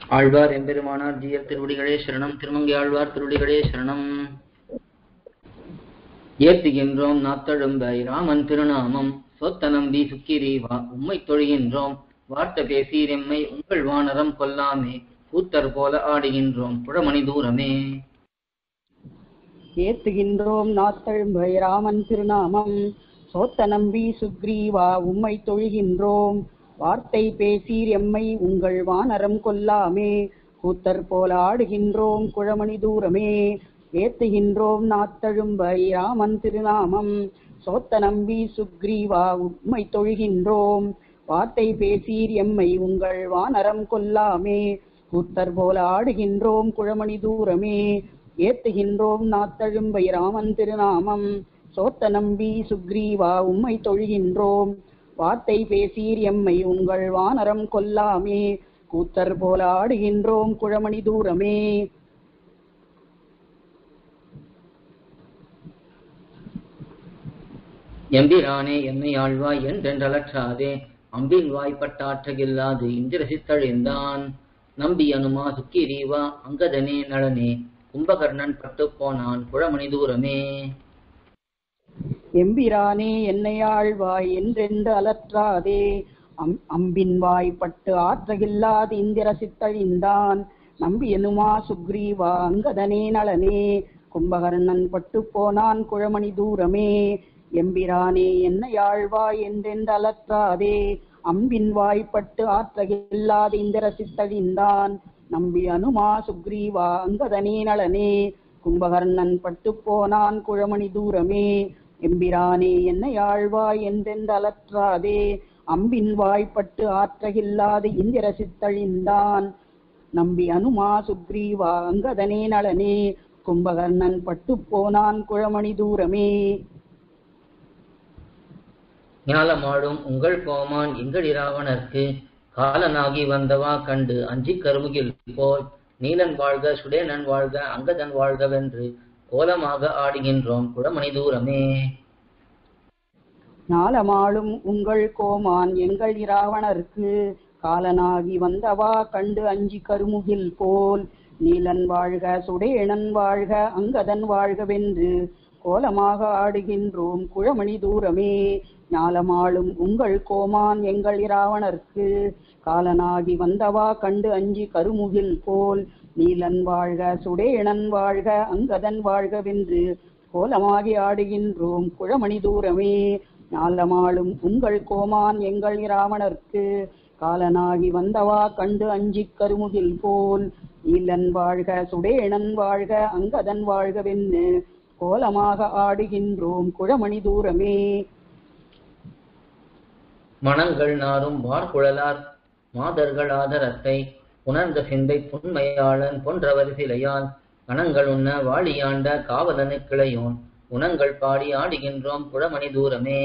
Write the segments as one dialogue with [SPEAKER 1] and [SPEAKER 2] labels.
[SPEAKER 1] ஆழ்வார் எம்பெருமானார் ஜீயர் திருவடிகளே சரணம் திருமங்கை ஆழ்வார் திருவடிகளே சரணம் ஏத்துகின்றோம் நாத்தழும்பை ராமன் திருநாமம் சொத்த நம்பி சுக்கிரீவா உம்மை தொழுகின்றோம் வார்த்த பேசீர் எம்மை உங்கள் வானரம் கொல்லாமே கூத்தர் போல ஆடுகின்றோம் புழமணி தூரமே
[SPEAKER 2] ஏத்துகின்றோம் நாத்தழும்பை ராமன் திருநாமம் சோத்த நம்பி சுக்ரீவா உம்மை தொழுகின்றோம் வார்த்தை பேசீர் எம்மை உங்கள் வானரம் கொல்லாமே கூத்தர் போல ஆடுகின்றோம் குழமணி தூரமே ஏத்துகின்றோம் நாத்தழும்பை ராமன் திருநாமம் சோத்த நம்பி சுக்ரீவா உம்மை தொழுகின்றோம் வார்த்தை பேசீர் எம்மை உங்கள் வானரம் கொல்லாமே கூத்தர் போல ஆடுகின்றோம் குழமணி தூரமே ஏத்துகின்றோம் நாத்தழும்பை ராமன் திருநாமம் சோத்த நம்பி சுக்ரீவா உம்மை தொழுகின்றோம் வார்த்தை பேசீர் எம்மை உங்கள் வானரம் கொல்லாமே கூத்தர் போல ஆடுகின்றோம் குழமணி தூரமே
[SPEAKER 1] எம்பிரானே என்னை ஆழ்வாய் என்றென்றலற்றாதே அம்பின் வாய்ப்பட்டாற்றகில்லாது இந்திரசித்தழிந்தான் நம்பி அனுமா சுக்கிரீவா அங்கதனே நளனே கும்பகர்ணன் பட்டுப் போனான் குழமணி தூரமே
[SPEAKER 2] எம்பிரானே என்னை ஆழ்வாய் என்றென்று அலற்றாதே அம் அம்பின் வாய் பட்டு ஆற்றகில்லாது இந்திர சித்தழிந்தான் நம்பி எனுமா சுக்ரீவா அங்கதனே நளனே கும்பகர்ணன் பட்டு போனான் குழமணி தூரமே எம்பிரானே என்னை ஆழ்வாய் என்றென்று அலற்றாதே அம்பின் வாய்ப்பட்டு ஆற்றகில்லாது இந்திர சித்தழிந்தான் நம்பி அனுமா சுக்ரீவா அங்கதனே நளனே கும்பகர்ணன் பட்டு போனான் குழமணி தூரமே எம்பிரானே என்னை ஆழ்வாய் என்றென்று அலற்றாதே அம்பின் வாய்ப்பட்டு ஆற்றகில்லாது இந்திர சித்தழிந்தான் நம்பி அனுமா சுக்ரீவா அங்கதனே நளனே கும்பகர்ணன் பட்டு போனான் குழமணி தூரமே
[SPEAKER 1] ஞாலமாடும் உங்கள் கோமான் எங்கள் இராவணர்க்கு காலனாகி வந்தவா கண்டு அஞ்சி கருமுகில் போல் நீலன் வாழ்க சுடேனன் வாழ்க அங்கதன் வாழ்கவென்று கோலமாக ஆடுகின்றோம் குழமணி தூரமே
[SPEAKER 2] ஞாலமாளும் உங்கள் கோமான் எங்கள் இராவணர்க்கு காலனாகி வந்தவா கண்டு அஞ்சி கருமுகில் போல் நீலன் வாழ்க சுடேணன் வாழ்க அங்கதன் வாழ்கவென்று கோலமாக ஆடுகின்றோம் குழமணி தூரமே ஞாலமாளும் உங்கள் கோமான் எங்கள் இராவணர்க்கு காலனாகி வந்தவா கண்டு அஞ்சி கருமுகில் போல் நீலன் வாழ்க சுடேணன் வாழ்க அங்கதன் வாழ்கவென்று கோலமாகி ஆடுகின்றோம் குழமணி தூரமே ஞாலமாளும் உங்கள் கோமான் எங்கள் இராவணர்க்கு காலனாகி வந்தவா கண்டு அஞ்சி கருமுகில் போல் நீலன் வாழ்க சுடேணன் வாழ்க அங்கதன் வாழ்கவென்று கோலமாக ஆடுகின்றோம் குழமணி தூரமே
[SPEAKER 1] மணங்கள் நாரும் வார்குழலார் மாதர்கள் ஆதரத்தை உணர்ந்த சிந்தை புன்மையாளன் பொன்றவர் சிலையால் கணங்கள் உண்ண வாழியாண்ட காவலனு கிளையோன் உணங்கள் பாடி ஆடுகின்றோம் குழமணி தூரமே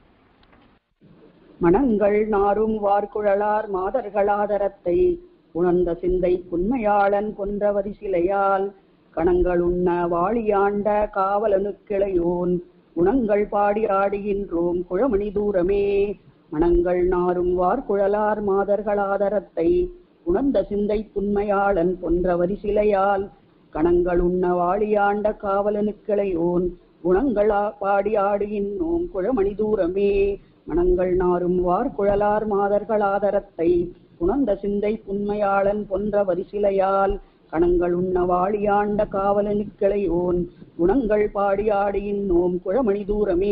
[SPEAKER 2] மணங்கள் நாரும் வார்குழலார் மாதர்களாதரத்தை உணர்ந்த சிந்தை புன்மையாளன் பொன்றவரி சிலையால் கணங்கள் உண்ண வாழியாண்ட காவலனுக்கிளையோன் உணங்கள் பாடி ஆடுகின்றோம் குழமணி தூரமே மணங்கள் நாரும் வார்குழலார் மாதர்களாதரத்தை உணர்ந்த சிந்தை புன்மையாளன் பொன்றவரி சிலையால் கணங்கள் உண்ண வாழியாண்ட காவலனுக்கிளையோன் குணங்கள் பாடி ஆடுகின்றோம் குழமணி தூரமே மணங்கள் நாரும் வார்குழலார் மாதர்கள் ஆதரத்தை உணர்ந்த சிந்தை புன்மையாளன் பொன்ற வரிசிலையால் கணங்கள் உண்ண வாழியாண்ட காவலனுக்கிளையோன் குணங்கள் பாடி ஆடுகின்றோம் குழமணி தூரமே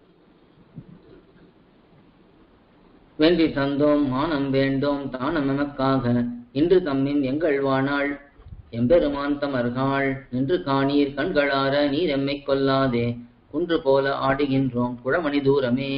[SPEAKER 1] வென்றி தந்தோம் மானம் வேண்டோம் தானம் எமக்காக இன்று தம்மின் எங்கள் வானாள் எம்பெருமான் தமர்காள் நின்று காணீர் கண்களார நீர் எம்மை கொல்லாதே குன்று போல ஆடுகின்றோம் குழமணி தூரமே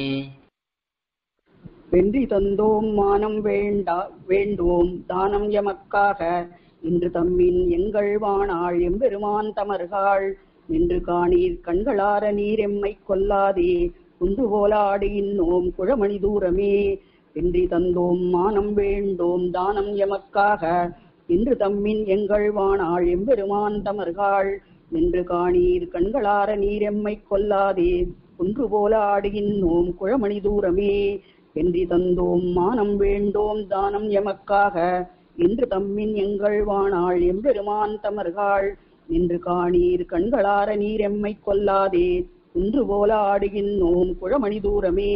[SPEAKER 2] வென்றி தந்தோம் மானம் வேண்டா வேண்டோம் தானம் எமக்காக இன்று தம்மின் எங்கள் வானாள் எம்பெருமான் தமர்காள் நின்று காணீர் கண்களார நீர் எம்மை கொல்லாதே குன்று போல ஆடுகின்றோம் குழமணி தூரமே வென்றி தந்தோம் மானம் வேண்டோம் தானம் எமக்காக இன்று தம்மின் எங்கள் வானாள் எம்பெருமான் தமர்காள் நின்று காணீர் கண்களார நீரெம்மை கொல்லாதே குன்று போல ஆடுகின்றோம் குழமணி தூரமே வென்றி தந்தோம் மானம் வேண்டோம் தானம் எமக்காக என்று தம்மின் எங்கள் வாணாள் எம்பெருமான் தமர்கள் நின்று காணீர் கண்களார நீர் எம்மை கொல்லாதே குன்று போல ஆடுகின்றோம் குழமணி தூரமே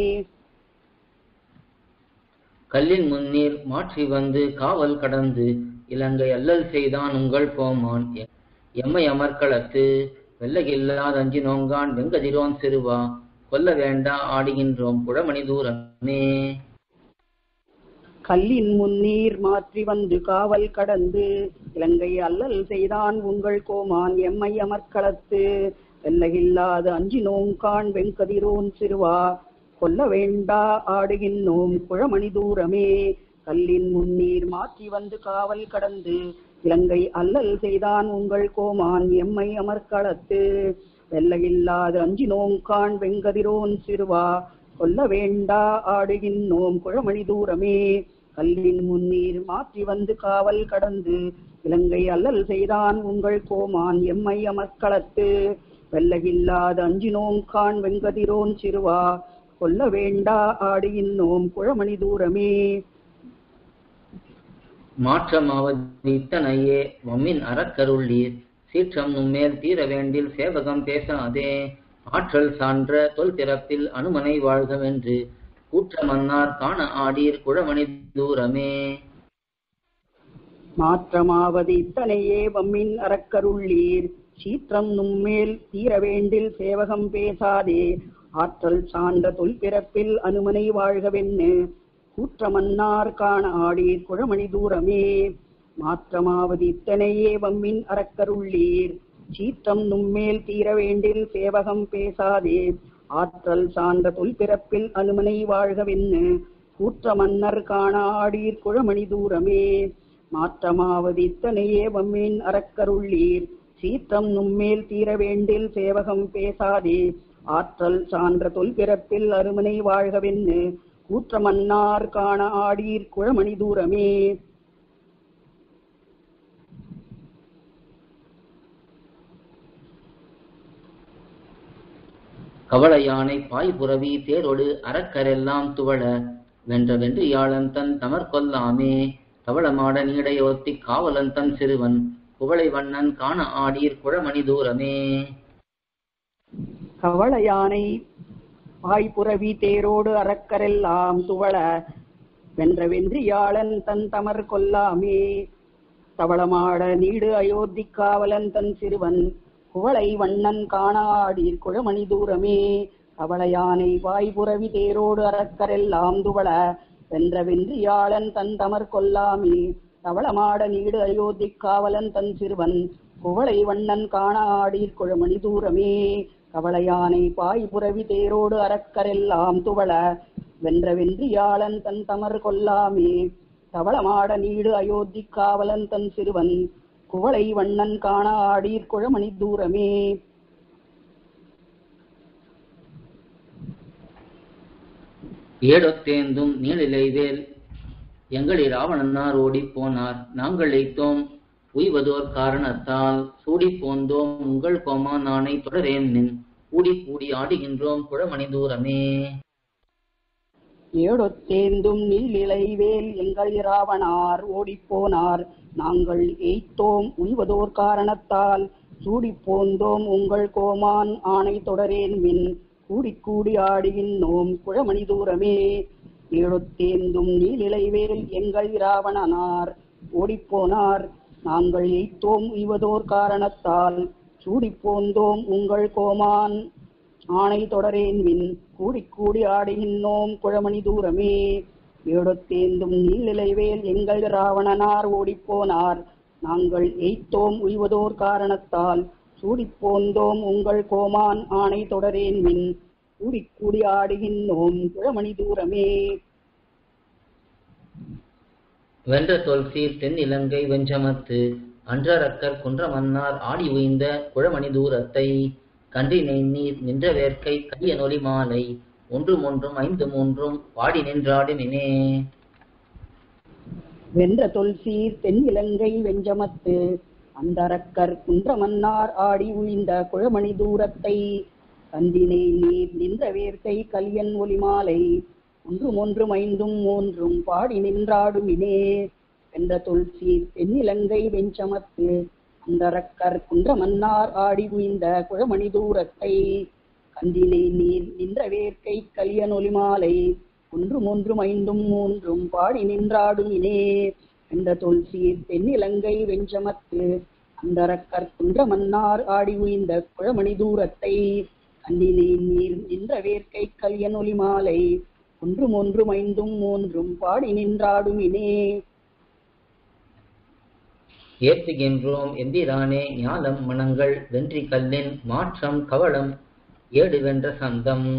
[SPEAKER 1] கல்லின் முன்னீர் மாற்றி வந்து காவல் கடந்து இலங்கை அல்லல் செய்தான் உங்கள் கோமான் எ- எம்மை அமர்க்களத்து வெள்ளகில்லாத அஞ்சி நோங்கான் வெங்கதிரோன் சிறுவா கொல்ல வேண்டா ஆடுகின்றோம் குழமணி தூரமே
[SPEAKER 2] கல்லின் முன்னீர் மாற்றி வந்து காவல் கடந்து இலங்கை அல்லல் செய்தான் உங்கள் கோமான் எம்மை அமர்க்களத்து வெல்லகில்லாத அஞ்சி நோங்கான் வெங்கதிரோன் சிறுவா கொல்ல வேண்டா ஆடுகின்றோம் குழமணி தூரமே கல்லின் முன்னீர் மாற்றி வந்து காவல் கடந்து இலங்கை அல்லல் செய்தான் உங்கள் கோமான் எம்மை அமர்க்களத்து வெல்லையில்லாத அஞ்சி நோங்கான் வெங்கதிரோன் சிறுவா கொல்ல வேண்டா ஆடுகின்றோம் குழமணி தூரமே கல்லின் முன்னீர் மாற்றி வந்து காவல் கடந்து இலங்கை அல்லல் செய்தான் உங்கள் கோமான் எம்மை அமர்க்களத்து வெல்லகில்லாத அஞ்சி நோங்கான் வெங்கதிரோன் சிறுவா கொல்ல வேண்டா ஆடுகின்றோம் குழமணி தூரமே
[SPEAKER 1] மாற்றமாவது இத்தனையே வம்மின் அறக்கருள்ளீர் சீற்றம் நும்மேல் தீர வேண்டில் சேவகம் பேசாதே ஆற்றல் சான்ற தொல் திறப்பில் அனுமனை வாழ்கவென்று கூற்ற மன்னார் காண ஆடீர் குழமணி தூரமே
[SPEAKER 2] மாற்றமாவது இத்தனையே வம்மின் அறக்கருள்ளீர் சீற்றம் நும்மேல் தீர வேண்டில் சேவகம் பேசாதே ஆற்றல் சான்ற தொல்பிறப்பில் அனுமனை வாழ்கவென்னு கூற்றமன்னார் காண ஆடீர் குழமணி தூரமே மாற்றமாவது இத்தனையே வம்மின் அறக்கருள்ளீர் சீற்றம் நும்மேல் தீர வேண்டில் சேவகம் பேசாதே ஆற்றல் சான்ற தொல்பிறப்பில் அனுமனை வாழ்கவென்னு கூற்ற மன்னர் காண ஆடீர் குழமணி தூரமே மாற்றமாவது இத்தனையே வம்மின் அறக்கருள்ளீர் சீற்றம் நும்மேல் தீர வேண்டில் சேவகம் பேசாதே ஆற்றல் சான்ற தொல்பிறப்பில் அருமனை வாழ்கவென்னு கூற்ற மன்னார் காண ஆடீர் குழமணி தூரமே
[SPEAKER 1] கவள யானை பாய் புரவி தேரொடு அறக்கரெல்லாம் துவள வென்ற வென்றியாளன் தன் தமர் கொல்லாமே தவளமாட நீடையோர்த்தி காவலன் தன் சிறுவன் குவளை வண்ணன் காண ஆடீர் குழமணி தூரமே
[SPEAKER 2] கவள யானை வாய்ப்புறவி தேரோடு அறக்கரெல்லாம் துவள வென்ற வென்றியாளன் தன் தமர் கொல்லாமே தவளமாட நீடு அயோத்தி காவலன் தன் சிறுவன் குவளை வண்ணன் காணாடீர் குழமணி தூரமே கவள யானை வாய்ப்புறவி தேரோடு அறக்கரெல்லாம் துவள வென்ற வென்றியாளன் தன் தமர் கொல்லாமே தவளமாட நீடு அயோத்தி காவலன் தன் சிறுவன் குவளை வண்ணன் காணாடீர் குழமணி தூரமே கவளையானை பாய் புரவி தேரோடு அறக்கரெல்லாம் துவள வென்ற வென்றியாளன் தன் தமர் கொல்லாமே தவளமாட நீடு அயோத்தி காவலன் தன் சிறுவன் குவளை வண்ணன் காண ஆடீர் குழமணி தூரமே
[SPEAKER 1] ஏடொத்தேந்தும் நீளிலைவேல் எங்களி ராவணனார் ஓடிப் போனார் நாங்கள் எய்த்தோம் உய்வதோர் காரணத்தால் சூடிப் போந்தோம் உங்கள் கோமா நானை தொடரேன் நின் கூடி கூடி ஆடுகின்றோம் குழமணி தூரமே
[SPEAKER 2] ஏடொத்தேந்தும் நீலிலைவேல் எங்கள் இராவணார் ஓடிப்போனார் நாங்கள் எய்த்தோம் உய்வதோர் காரணத்தால் சூடிப் போந்தோம் உங்கள் கோமான் ஆணை தொடரேன் மின் கூடிக் கூடி ஆடுகின்றோம் குழமணி தூரமே ஏழொத்தேந்தும் நீலிலைவேல் எங்கள் இராவணனார் ஓடிப்போனார் நாங்கள் எய்த்தோம் உய்வதோர் காரணத்தால் சூடிப் போந்தோம் உங்கள் கோமான் ஆணை தொடரேன் வின் கூடிக் கூடி ஆடுகின்றோம் குழமணி தூரமே ஏடொத்தேந்தும் நீலிலைவேல் எங்கள் ராவணனார் ஓடிப்போனார் நாங்கள் எய்த்தோம் உய்வதோர் காரணத்தால் சூடிப் போந்தோம் உங்கள் கோமான் ஆணை தொடரேன் வின் கூடிக் கூடி ஆடுகின்றோம் குழமணி தூரமே
[SPEAKER 1] வென்ற தொல்சீர் தென் இலங்கை வெஞ்சமத்து அன்றரக்கர் குன்ற மன்னார் ஆடி உய்ந்த குழமணி தூரத்தை கன்றினை நீர் நின்ற வேர்க்கை கைய நொலி மாலை ஒன்றும் ஒன்றும் ஐந்து மூன்றும் பாடி நின்றாடுமினே
[SPEAKER 2] வென்ற தொல்சீர் தென் இலங்கை வெஞ்சமத்து அந்தரக்கர் குன்றமன்னார் ஆடி உழிந்த குழமணி தூரத்தை கந்தினை நீர் நின்ற வேர்க்கை கலியன் ஒலிமாலை ஒன்றும் ஒன்றும் ஐந்தும் மூன்றும் பாடி நின்றாடுமினே என்ற தொல்சீர் தென்னிலங்கை வெஞ்சமத்து அந்தரக்கர் குன்ற மன்னார் ஆடி உய்ந்த குழமணி தூரத்தை கந்தினை நீர் நின்ற வேர்க்கை கலியனொலி மாலை ஒன்றும் ஒன்றும் ஐந்தும் மூன்றும் பாடி நின்றாடுமினே என்ற தொல்சீர் தென்னிலங்கை வெஞ்சமத்து அந்தரக்கர் குன்ற மன்னார் ஆடி உய்ந்த குழமணி தூரத்தை கண்ணினை நீர் நின்ற வேர்க்கை கலியனொலி மாலை ஒன்றும் ஒன்றும் ஐந்தும் மூன்றும் பாடி நின்றாடுமினே
[SPEAKER 1] ஏத்துகின்றோம் எந்திரானே ஞாலம் மனங்கள் வென்றி கல்லின் மாற்றம் கவளம் ஏடு வென்ற சந்தம்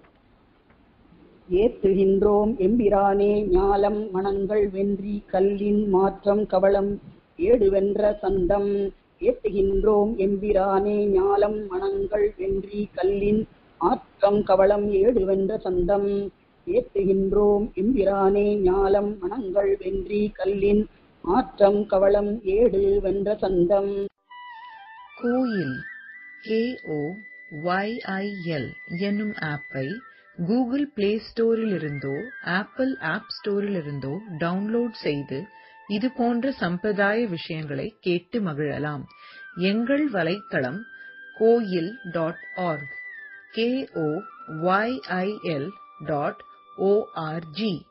[SPEAKER 2] ஏத்துகின்றோம் எம்பிரானே ஞாலம் மணங்கள் வென்றி கல்லின் மாற்றம் கவளம் ஏடுவென்ற சந்தம் ஏத்துகின்றோம் எம்பிரானே ஞாலம் மணங்கள் வென்றி கல்லின் மாற்றம் கவளம் ஏடுவென்ற சந்தம் ஏத்துகின்றோம் எம்பிரானே ஞாலம் மணங்கள் வென்றி கல்லின் மாற்றம் கவளம் ஏடு வென்ற சந்தம்
[SPEAKER 3] கோயில் கேஓ ஒய்ஐஎல் என்னும் ஆப்பை கூகுள் பிளே ஸ்டோரிலிருந்தோ ஆப்பிள் ஆப் ஸ்டோரிலிருந்தோ டவுன்லோட் செய்து இது போன்ற சம்பிரதாய விஷயங்களை கேட்டு மகிழலாம் எங்கள் வலைத்தளம் Koyil dot org K O Y I L dot O R G